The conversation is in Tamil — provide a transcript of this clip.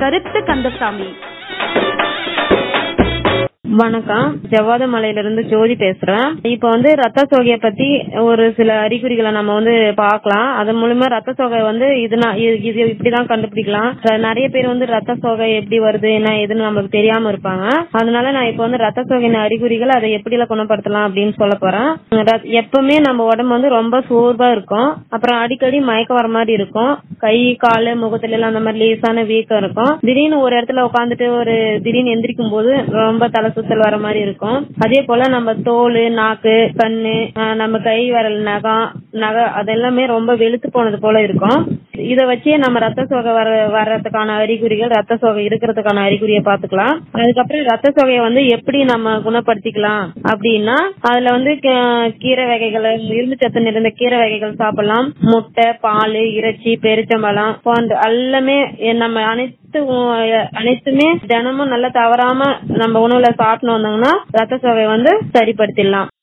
கருத்து கந்தசாமி வணக்கம் ஜவ்வாத மலையில இருந்து ஜோதி பேசுறேன் இப்ப வந்து ரத்த சோகையை பத்தி ஒரு சில அறிகுறிகளை நம்ம வந்து பார்க்கலாம் அதன் மூலமா ரத்த சோகை வந்து இதுனா இது- இது இப்படிதான் கண்டுபிடிக்கலாம் ர- நிறைய பேர் வந்து ரத்த சோகை எப்படி வருது என்ன எதுன்னு நமக்கு தெரியாம இருப்பாங்க அதனால நான் இப்ப வந்து ரத்த சோகையின் அறிகுறிகள் அதை எப்படி எல்லாம் குணப்படுத்தலாம் அப்படின்னு சொல்ல போறேன் ர- எப்பவுமே நம்ம உடம்பு வந்து ரொம்ப சோர்வா இருக்கும் அப்புறம் அடிக்கடி மயக்கம் வர மாதிரி இருக்கும் கை காலு முகத்துல எல்லாம் அந்த மாதிரி லேசான வீக்கம் இருக்கும் திடீர்னு ஒரு இடத்துல உட்காந்துட்டு ஒரு திடீர்னு எந்திரிக்கும் போது ரொம்ப தலை சுத்தல் வர மாதிரி இருக்கும் அதே போல நம்ம தோல் நாக்கு கண்ணு ஆஹ் நம்ம கை விரல் நகம் நகை அதெல்லாமே ரொம்ப வெளுத்து போனது போல இருக்கும் இத வச்சே நம்ம ரத்த சோகை வர வர்றதுக்கான அறிகுறிகள் ரத்த சோகை இருக்கிறதுக்கான அறிகுறியை பாத்துக்கலாம் அதுக்கப்புறம் ரத்த சோகையை வந்து எப்படி நம்ம குணப்படுத்திக்கலாம் அப்படின்னா அதுல வந்து கீ- கீரை வகைகள் இரும்பு சத்து நிறைந்த கீரை வகைகள் சாப்பிடலாம் முட்டை பால் இறைச்சி பெருச்சம்பழம் போன்ற எல்லாமே நம்ம அனைத்து உ- அனைத்துமே தினமும் நல்லா தவறாம நம்ம உணவுல சாப்பிட்டு வந்தோம்னா ரத்த சோகை வந்து சரிப்படுத்திடலாம்